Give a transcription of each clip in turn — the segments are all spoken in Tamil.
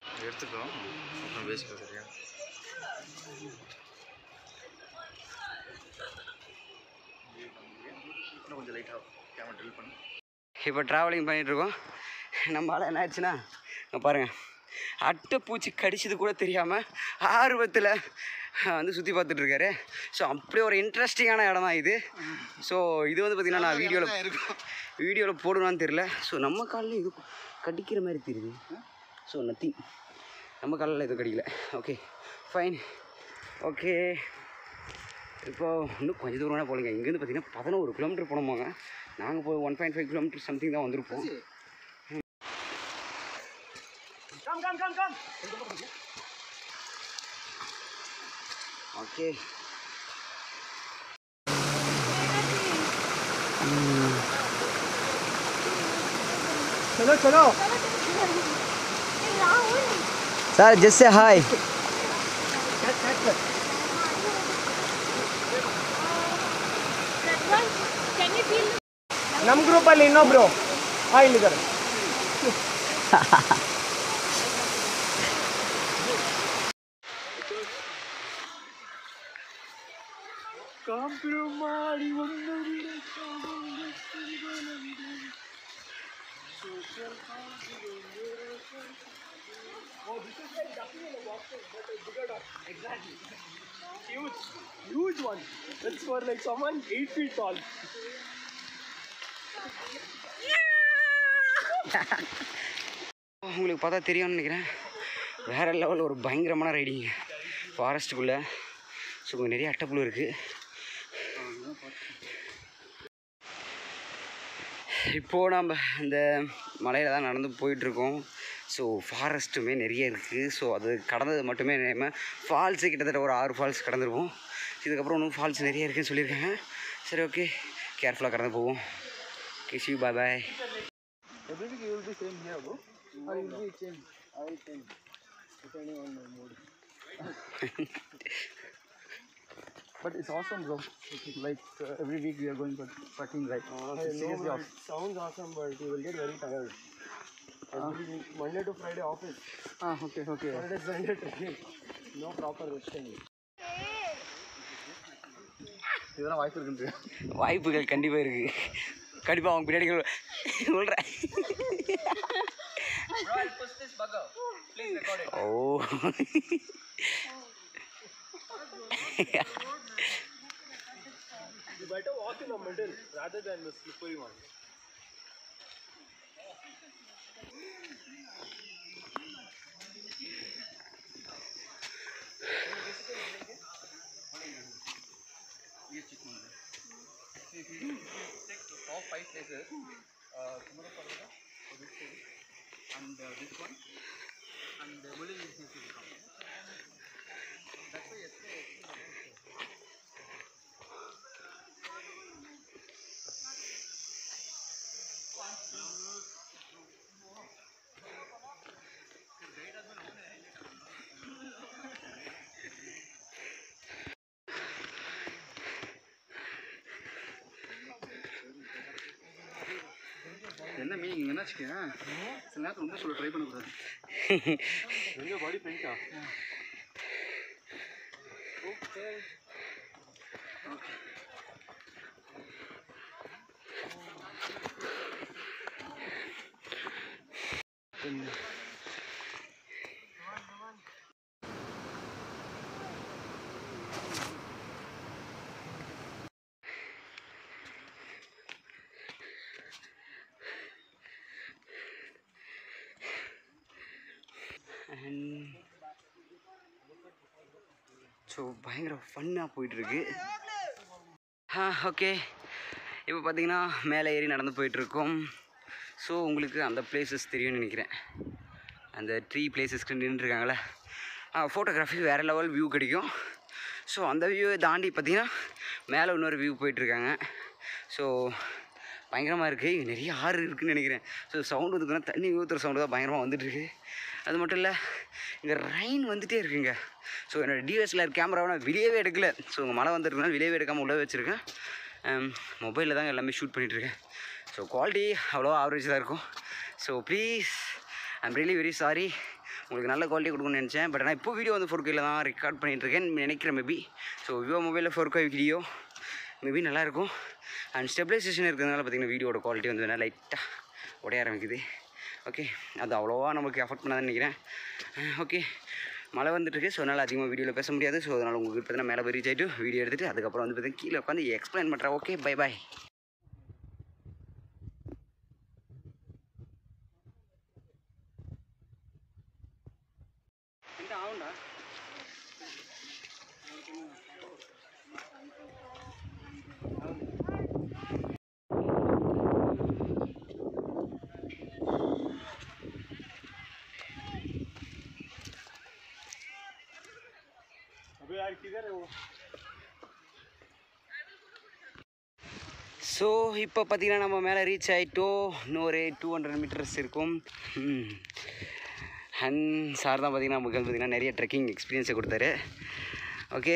எடுத்துக்கோ அப்புறம் பேசிக்கோ சரியா இன்னும் கொஞ்சம் லைட்டாக கேமரா ட்ரில் பண்ணு இப்போ ட்ராவலிங் பண்ணிகிட்ருக்கோம் நம்மளால் என்ன ஆயிடுச்சுன்னா இங்க பாருங்க அட்டைப்பூச்சி கடிச்சது கூட தெரியாமல் ஆர்வத்தில் வந்து சுற்றி பார்த்துட்ருக்காரு ஸோ அப்படியே ஒரு இன்ட்ரெஸ்டிங்கான இடம் தான் இது ஸோ இது வந்து பார்த்திங்கன்னா நான் வீடியோவில் இருக்கும் வீடியோவில் போடுவான்னு தெரில ஸோ நம்ம காலில் இது கடிக்கிற மாதிரி தெரியுது ஸோ நத்திங் நம்ம காலில் எதுவும் கடிக்கல ஓகே ஃபைன் ஓகே இப்போ இன்னும் கொஞ்சம் தூரம் வேணால் போகலங்க இங்கேருந்து பார்த்தீங்கன்னா பதினோரு கிலோமீட்டர் போனோமாங்க நாங்கள் போய் one point five kilometre something தான் வந்திருப்போம் ஓகே चलो चलो சார் ஜெஸ்ஸே ஹாய் Can you feel ನಮ್ಮ ಗ್ರೂಪಲ್ಲಿ ಇನ್ನೊಬ್ರು ಹಾ ಇಲ್ಲಿದ್ದಾರೆ ಮಾಡಿ ಒಂದು Huge, huge one. That's for like someone eight feet tall. உங்களுக்கு பார்த்தா தெரியும்னு நினைக்கிறேன் வேறு லெவல் ஒரு பயங்கரமான ரைடிங் ஃபாரஸ்ட்டுக்குள்ளே ஸோ கொஞ்சம் நிறைய அட்டைப்புழு இருக்குது இப்போது நம்ம இந்த மலையில் தான் நடந்து போயிட்டுருக்கோம் ஸோ ஃபாரஸ்ட்டுமே நிறைய இருக்குது ஸோ அது கடந்தது மட்டுமே நம்ம ஃபால்ஸு கிட்டத்தட்ட ஒரு ஆறு ஃபால்ஸ் கடந்துருவோம் இதுக்கப்புறம் இன்னும் ஃபால்ஸ் நிறைய இருக்குன்னு சொல்லியிருக்காங்க சரி ஓகே கேர்ஃபுல்லாக கடந்து போவோம் okay Shiv bye bye Everything you will be same here, bro. Or you will be change. I will change depending on my mood. But it's awesome, bro. Like uh, every week we are going for trekking, right? I It's know seriously bro, awesome. it sounds awesome, but you will get very tired. Every week, Monday to Friday office, Ah, okay, okay. Saturday Sunday trekking. No proper resting. இதெல்லாம் வாய்ப்பு இருக்குன்றியா வாய்ப்புகள் கண்டிப்பாக இருக்குது கண்டிப்பாக அவங்க பின்னாடி சொல்கிறேன் oh You better walk in the middle rather than the slippery one. all five places. Uh, Kumara Parvata, for this place, and uh, this one, and uh, Mulli Hills will come. That's why yesterday. என்ன மீனிங் என்ன வச்சுக்கேன் சில நேரத்தில் உண்மை சொல்ல ட்ரை பண்ணக்கூடாது Your body paint ah. So பயங்கர ஃபன்னாக போயிட்டுருக்கு ஆ ஓகே இப்போ பார்த்தீங்கன்னா மேலே ஏறி நடந்து போயிட்டுருக்கோம் ஸோ உங்களுக்கு அந்த பிளேசஸ் தெரியும்னு நினைக்கிறேன் அந்த ட்ரீ பிளேசஸ்க்கு நின்றுருக்காங்களே ஆ ஃபோட்டோகிராஃபி வேறு லெவல் வியூ கிடைக்கும் ஸோ அந்த வியூவை தாண்டி பார்த்தீங்கன்னா மேலே இன்னொரு வியூ போயிட்டுருக்காங்க ஸோ பயங்கரமாக இருக்குது இங்கே நிறைய ஆறு இருக்குதுன்னு நினைக்கிறேன் ஸோ சவுண்டு வந்துக்குன்னா தண்ணி ஊற்றுற சவுண்டு தான் பயங்கரமாக வந்துட்டுருக்கு அது மட்டும் இல்லை இங்கே ரைன் வந்துகிட்டே இருக்குங்க ஸோ என்னோடய டிஎஸ்எல்ஆர் கேமராவை நான் வெளியவே எடுக்கல ஸோ உங்கள் மழை வந்துருக்கனால வெளியவே எடுக்காமல் உள்ளே வச்சுருக்கேன் மொபைலில் தாங்க எல்லாமே ஷூட் பண்ணிகிட்ருக்கேன் ஸோ குவாலிட்டி அவ்வளோ ஆவரேஜ் தான் இருக்கும் so please I'm really very sorry உங்களுக்கு நல்ல குவாலிட்டி கொடுக்கணும்னு நினச்சேன் பட் ஆனால் இப்போ வீடியோ வந்து ஃபோர் கேல தான் ரெக்கார்ட் பண்ணிகிட்டு இருக்கேன் நினைக்கிறேன் மேபி ஸோ விவோ மொபைலில் ஃபோர் கே வீடியோ மேபி நல்லாயிருக்கும் அண்ட் ஸ்டெபிலைசேஷன் இருக்கிறதுனால பார்த்தீங்கன்னா வீடியோட குவாலிட்டி வந்து வேணால் லைட்டாக உடைய ஆரம்பிக்குது ஓகே அது அவ்வளோவா நமக்கு அஃபெக்ட் பண்ணாதுன்னு நினைக்கிறேன் ஓகே மழை வந்துட்டுருக்கு ஸோ அதனால் அதிகமாக வீடியோவில் பேச முடியாது ஸோ அதனால் உங்களுக்கு பார்த்தீங்கன்னா மேலே போய் ரீச் ஆகிட்டு வீடியோ எடுத்துகிட்டு அதுக்கப்புறம் வந்து பார்த்தீங்கன்னா கீழே உட்காந்து எக்ஸ்பிளைன் பண்ணுறேன் ஓகே பை பாய் ஆகும்டா अबे यार किधर है वो ஸோ இப்போ பார்த்தீங்கன்னா நம்ம மேலே ரீச் ஆகிட்டோம் இன்னொரு டூ ஹண்ட்ரட் மீட்டர்ஸ் இருக்கும் அண்ட் சார் தான் பார்த்தீங்கன்னா நமக்கு வந்து பார்த்தீங்கன்னா நிறைய ட்ரெக்கிங் எக்ஸ்பீரியன்ஸை கொடுத்தாரு ஓகே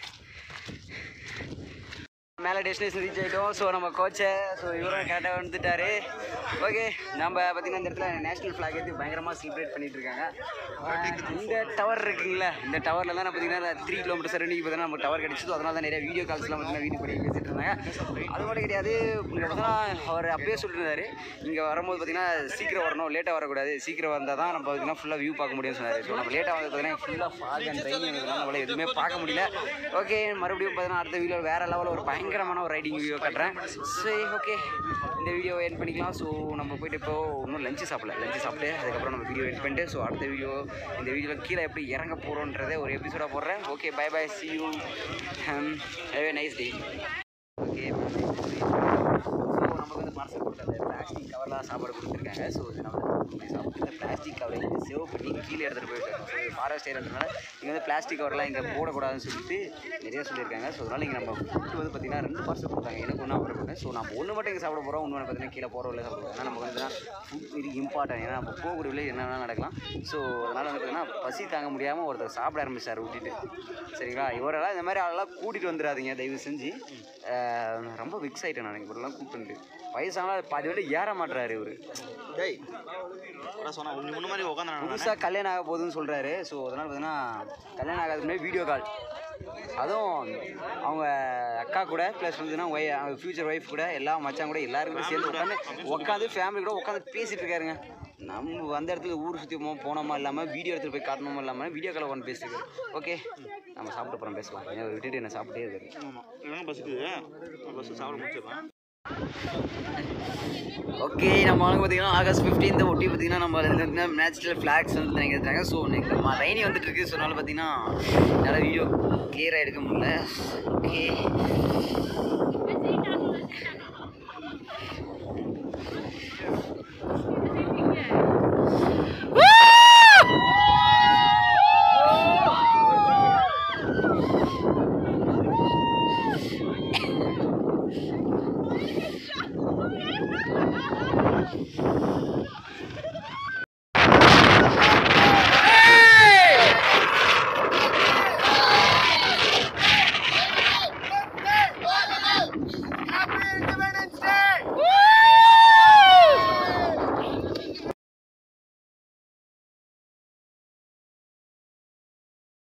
மேலே டெஸ்டினேஷன் ரீச் ஆகிட்டோம் ஸோ நம்ம கோச்சை ஸோ இவரும் கரெக்டாக வந்துட்டாரு ஓகே நம்ம பார்த்தீங்கன்னா இந்த இடத்துல நேஷனல் ஃப்ளாக் ஏற்றி பயங்கரமாக செலிப்ரேட் பண்ணிட்டு இருக்காங்க இந்த டவர் இருக்குங்களா இந்த டவரில் தான் பார்த்தீங்கன்னா த்ரீ கிலோமீட்டர் சரௌண்டிங் பார்த்தீங்கன்னா நம்ம டவர் கிடச்சிது அதனால தான் நிறைய வீடியோ கால்ஸ்லாம் பார்த்தீங்கன்னா வீடியோ பண்ணி பேசிட்டு இருந்தாங்க அது மட்டும் கிடையாது இங்கே பார்த்தீங்கன்னா அவர் அப்பயே சொல்லியிருந்தாரு இங்கே வரும்போது பார்த்தீங்கன்னா சீக்கிரம் வரணும் லேட்டாக வரக்கூடாது சீக்கிரம் வந்தால் தான் நம்ம பார்த்தீங்கன்னா ஃபுல்லாக வியூ பார்க்க முடியும்னு சொன்னார் ஸோ நம்ம லேட்டாக வந்து பார்த்தீங்கன்னா ஃபுல்லாக ஃபாக் அண்ட் ட்ரெயின் இருந்ததுனால நம்மளால எதுவுமே பார்க்க முடியல ஓகே மறுபடியும் பார்த்தீங்கன்னா அடுத்த வீடியோ வேறு லெவலில் ஒரு பயங்கரமான ஒரு ரைடிங் வீடியோ கட்டுறேன் சரி ஓகே இந்த வீடியோ என் பண்ணிக்கலாம் ஸோ நம்ம போயிட்டு இப்போ இன்னும் லஞ்சு சாப்பிடல லஞ்சு சாப்பிட்டு அதுக்கப்புறம் நம்ம வீடியோ என் பண்ணிட்டு ஸோ அடுத்த வீடியோ இந்த வீடியோவில் கீழே எப்படி இறங்க போகிறோன்றதை ஒரு எபிசோடாக போடுறேன் okay bye bye see you have a nice day okay so நமக்கு வந்து பார்சல் கொடுத்த பிளாஸ்டிக் கவர்லாம் சாப்பாடு கொடுத்துருக்காங்க ஸோ இது நம்ம போய் சாப்பிட்டு இந்த பிளாஸ்டிக் கவரை இங்கே சேவ் பண்ணி கீழே எடுத்துகிட்டு போயிட்டு ஃபாரஸ்ட் ஏரியான்றனால இங்கே வந்து பிளாஸ்டிக் கவர்லாம் இங்கே போடக்கூடாதுன்னு சொல்லிட்டு நிறைய சொல்லியிருக்காங்க ஸோ அதனால் இங்கே நம்ம ஃபுட்டு வந்து பார்த்திங்கன்னா ரெண்டு பார்சல் கொடுத்தாங்க எனக்கு ஒன்று அப்புறம் கொடுத்தேன் ஸோ நம்ம ஒன்று மட்டும் இங்கே சாப்பிட போகிறோம் இன்னொன்று பார்த்தீங்கன்னா கீழே போகிற இல்லை சாப்பிட போகிறோம் ஏன்னா நமக்கு வந்து ஃபுட் வெரி இம்பார்ட்டன்ட் ஏன்னா நம்ம போகக்கூடிய விலை என்ன வேணால் நடக்கலாம் ஸோ அதனால் வந்து பார்த்தீங்கன்னா பசி தாங்க முடியாமல் ஒருத்தர் சாப்பிட ஆரம்பிச்சார் விட்டுட்டு சரிங்களா இவரெல்லாம் இந்த மாதிரி ஆளெல்லாம் கூட்டிகிட்டு வந்துடாதீங்க தயவு செஞ்சு அஹ் ரொம்ப விக்ஸ் ஆகிட்டேன் நான் இவரெல்லாம் கூப்பிட்டு வயசானால் பாதி வேலை ஏற மாட்டுறாரு இவர் டேய் அட சொன்னா உன்னை முன்ன மாதிரி உட்காந்து புதுசாக கல்யாணம் ஆக போகுதுன்னு சொல்கிறாரு ஸோ அதனால் பார்த்தீங்கன்னா கல்யாணம் ஆகாதுக்கு முன்னாடி வீடியோ கால் அதுவும் அவங்க அக்கா கூட ப்ளஸ் வந்துன்னா ஒய் அவங்க ஃப்யூச்சர் ஒய்ஃப் கூட எல்லா மச்சான் கூட எல்லாருமே சேர்ந்து உட்காந்து உட்காந்து ஃபேமிலி கூட உட்காந்து பேசிட்டு இருக்காருங்க நம்ம வந்த இடத்துல ஊர் சுற்றி போனோமா இல்லாமல் வீடியோ எடுத்துகிட்டு போய் காட்டணுமா இல்லாமல் வீடியோ கால் உட்காந்து பேசிட்டு இருக்காரு ஓகே நம்ம சாப்பிட்டு அப்புறம் பேசலாம் ஏன்னா இவர் விட்டுட்டு என்ன சாப்பிட்டே இருக்காரு ஆமாம் இல்லைன்னா பஸ்ஸுக்கு பஸ்ஸு சாப்பிட முடிச்சிடலாம் ஓகே நம்ம வந்து பார்த்தீங்கன்னா ஆகஸ்ட் ஃபிஃப்டீன்த் ஒட்டி பார்த்தீங்கன்னா நம்ம இந்த நேச்சுரல் ஃப்ளாக்ஸ் வந்து நினைக்கிறாங்க ஸோ இன்னைக்கு நம்ம ரைனி வந்துட்டு இருக்கு ஸோ அதனால பார்த்தீங்கன்னா என்னால் வீடியோ கிளியராக எடுக்க முடியல ஓகே